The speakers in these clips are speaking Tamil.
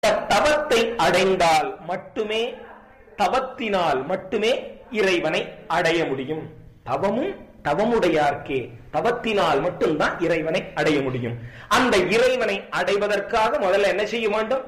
தவத்தை அடைந்தால் மட்டுமே தவத்தினால் மட்டுமே இறைவனை அடைய முடியும் தவமும் தவமுடையார்க்கே தவத்தினால் மட்டும்தான் இறைவனை அடைய முடியும் அந்த இறைவனை அடைவதற்காக முதல்ல என்ன செய்ய வேண்டும்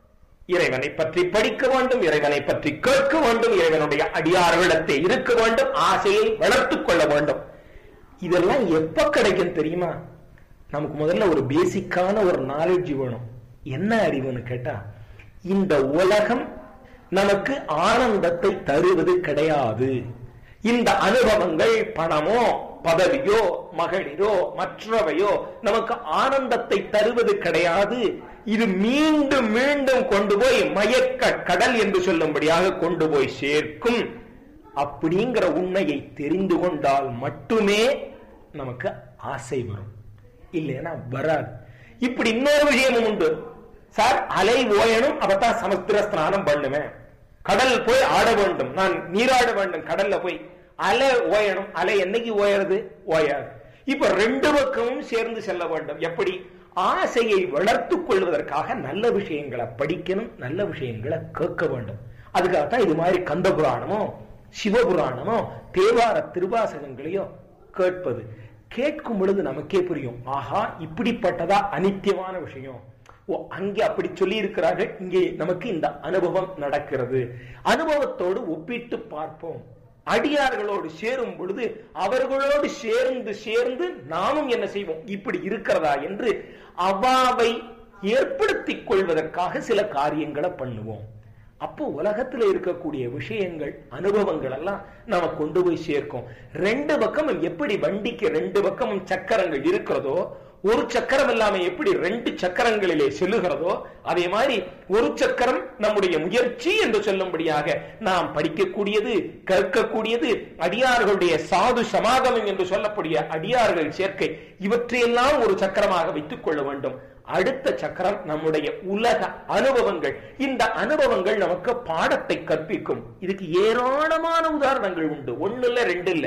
இறைவனை பற்றி படிக்க வேண்டும் இறைவனை பற்றி கேட்க வேண்டும் இறைவனுடைய அடியார்களிடத்தை இருக்க வேண்டும் ஆசையை வளர்த்துக் கொள்ள வேண்டும் இதெல்லாம் எப்ப கிடைக்கும் தெரியுமா நமக்கு முதல்ல ஒரு பேசிக்கான ஒரு நாலேஜ் வேணும் என்ன அறிவுன்னு கேட்டா இந்த உலகம் நமக்கு ஆனந்தத்தை தருவது கிடையாது இந்த அனுபவங்கள் பணமோ பதவியோ மகளிரோ மற்றவையோ நமக்கு ஆனந்தத்தை தருவது கிடையாது இது மீண்டும் மீண்டும் கொண்டு போய் மயக்க கடல் என்று சொல்லும்படியாக கொண்டு போய் சேர்க்கும் அப்படிங்கிற உண்மையை தெரிந்து கொண்டால் மட்டுமே நமக்கு ஆசை வரும் இல்லைன்னா வராது இப்படி இன்னொரு விஷயமும் உண்டு சார் அலை ஓயணும் அப்பதான் சமுத்திர ஸ்நானம் பண்ணுவேன் கடல் போய் ஆட வேண்டும் நான் நீராட வேண்டும் கடல்ல போய் அலை ஓயணும் அலை என்னைக்கு ஓயறது ஓயாது இப்ப ரெண்டு பக்கமும் சேர்ந்து செல்ல வேண்டும் எப்படி ஆசையை வளர்த்துக் கொள்வதற்காக நல்ல விஷயங்களை படிக்கணும் நல்ல விஷயங்களை கேட்க வேண்டும் அதுக்காகத்தான் இது மாதிரி கந்த புராணமோ சிவபுராணமோ தேவார திருவாசகங்களையோ கேட்பது கேட்கும் பொழுது நமக்கே புரியும் ஆஹா இப்படிப்பட்டதா அனித்தியமான விஷயம் ஓ அங்கே அப்படி சொல்லி இருக்கிறார்கள் இங்கே நமக்கு இந்த அனுபவம் நடக்கிறது அனுபவத்தோடு ஒப்பிட்டு பார்ப்போம் அடியார்களோடு சேரும் பொழுது அவர்களோடு சேர்ந்து சேர்ந்து நாமும் என்ன செய்வோம் இப்படி இருக்கிறதா என்று அவாவை ஏற்படுத்திக் கொள்வதற்காக சில காரியங்களை பண்ணுவோம் அப்போ உலகத்துல இருக்கக்கூடிய விஷயங்கள் அனுபவங்கள் எல்லாம் நம்ம கொண்டு போய் சேர்க்கும் ரெண்டு பக்கமும் எப்படி வண்டிக்கு ரெண்டு பக்கமும் சக்கரங்கள் இருக்கிறதோ ஒரு சக்கரம் இல்லாம எப்படி ரெண்டு சக்கரங்களிலே செல்லுகிறதோ அதே மாதிரி ஒரு சக்கரம் நம்முடைய முயற்சி என்று சொல்லும்படியாக நாம் படிக்கக்கூடியது கற்கக்கூடியது அடியார்களுடைய சாது சமாகமம் என்று சொல்லக்கூடிய அடியார்கள் சேர்க்கை இவற்றையெல்லாம் ஒரு சக்கரமாக வைத்துக் கொள்ள வேண்டும் அடுத்த சக்கரம் நம்முடைய உலக அனுபவங்கள் இந்த அனுபவங்கள் நமக்கு பாடத்தை கற்பிக்கும் இதுக்கு ஏராளமான உதாரணங்கள் உண்டு ஒண்ணு இல்ல ரெண்டு இல்ல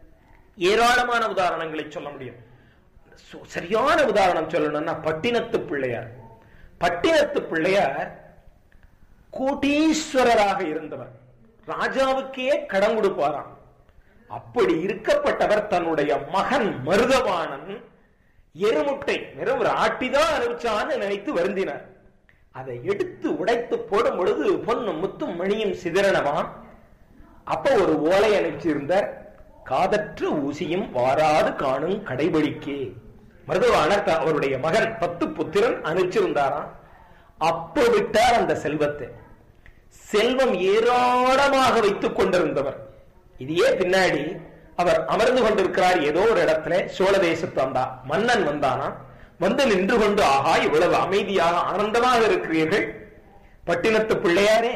ஏராளமான உதாரணங்களை சொல்ல முடியும் சரியான உதாரணம் சொல்லணும்னா பட்டினத்து பிள்ளையார் பட்டினத்து பிள்ளையார் கோட்டீஸ்வரராக இருந்தவர் ராஜாவுக்கே கடன் கொடுப்பாராம் அப்படி இருக்கப்பட்டவர் தன்னுடைய மகன் மருதவாணன் எருமுட்டை வெறும் ஒரு ஆட்டிதான் அனுப்பிச்சான்னு நினைத்து வருந்தினார் அதை எடுத்து உடைத்து போடும் பொழுது பொன்னும் முத்தும் மணியும் சிதறனவான் அப்ப ஒரு ஓலை அனுப்பிச்சிருந்தார் காதற்று ஊசியும் வாராது காணும் கடைபிடிக்கே மருதவாணர் அவருடைய மகன் பத்து புத்திரன் அனுப்பிச்சிருந்தாராம் அப்ப விட்டார் அந்த செல்வத்தை செல்வம் ஏராளமாக வைத்துக் கொண்டிருந்தவர் இதையே பின்னாடி அவர் அமர்ந்து கொண்டிருக்கிறார் ஏதோ ஒரு இடத்துல சோழ தேசத்து வந்தா மன்னன் வந்தானா வந்து நின்று கொண்டு ஆகா இவ்வளவு அமைதியாக ஆனந்தமாக இருக்கிறீர்கள் பட்டினத்து பிள்ளையாரே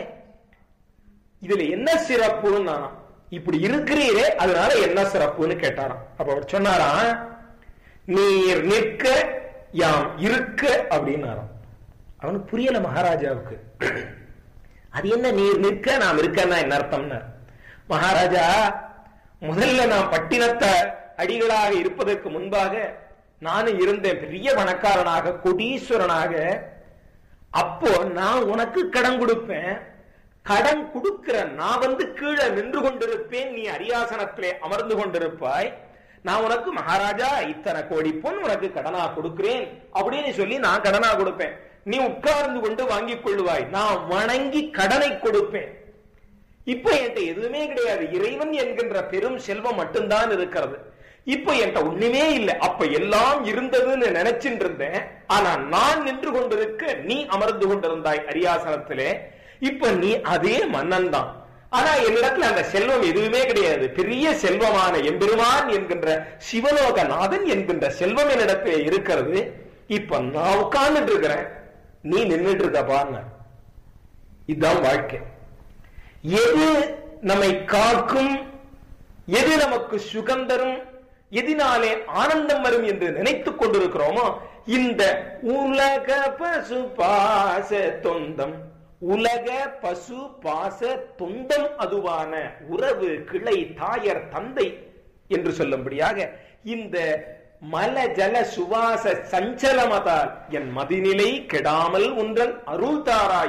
இதுல என்ன சிறப்புன்னு நானா இப்படி இருக்கிறீரே அதனால என்ன சிறப்புன்னு கேட்டாராம் அப்ப அவர் சொன்னாராம் நீர் நிற்க யாம் இருக்க அப்படின்னாராம் அவனுக்கு புரியல மகாராஜாவுக்கு அது என்ன நீர் நிற்க நாம் இருக்கன்னா என்ன அர்த்தம்னா மகாராஜா முதல்ல நான் பட்டினத்தை அடிகளாக இருப்பதற்கு முன்பாக நானும் இருந்தேன் பெரிய பணக்காரனாக கொடீஸ்வரனாக அப்போ நான் உனக்கு கடன் கொடுப்பேன் கடன் கொடுக்கிற நான் வந்து கீழே நின்று கொண்டிருப்பேன் நீ அரியாசனத்திலே அமர்ந்து கொண்டிருப்பாய் நான் உனக்கு மகாராஜா இத்தனை கோடி பொன் உனக்கு கடனா கொடுக்கிறேன் அப்படின்னு சொல்லி நான் கடனா கொடுப்பேன் நீ உட்கார்ந்து கொண்டு வாங்கிக் கொள்ளுவாய் நான் வணங்கி கடனை கொடுப்பேன் இப்ப என்கிட்ட எதுவுமே கிடையாது இறைவன் என்கின்ற பெரும் செல்வம் மட்டும்தான் இருக்கிறது இப்ப என்கிட்ட ஒண்ணுமே இல்லை அப்ப எல்லாம் இருந்ததுன்னு நினைச்சிட்டு இருந்தேன் ஆனா நான் நின்று கொண்டிருக்க நீ அமர்ந்து கொண்டிருந்தாய் அரியாசனத்திலே இப்ப நீ அதே மன்னன் தான் ஆனா என்னிடத்துல அந்த செல்வம் எதுவுமே கிடையாது பெரிய செல்வமான எம்பெருமான் என்கின்ற சிவலோகநாதன் என்கின்ற செல்வம் என்னிடத்துல இருக்கிறது இப்ப நான் உட்கார்ந்துட்டு இருக்கிறேன் நீ நின்றுட்டு இருக்க பாருங்க இதுதான் வாழ்க்கை எது நம்மை காக்கும் எது நமக்கு சுகந்தரும் எதினாலே ஆனந்தம் வரும் என்று நினைத்துக் கொண்டிருக்கிறோமோ இந்த உலக பசு பாச தொந்தம் உலக பசு பாச தொந்தம் அதுவான உறவு கிளை தாயர் தந்தை என்று சொல்லும்படியாக இந்த மல ஜல சுவாச சஞ்சலமதால் என் மதிநிலை கெடாமல் உன்றன் அருள் தாராய்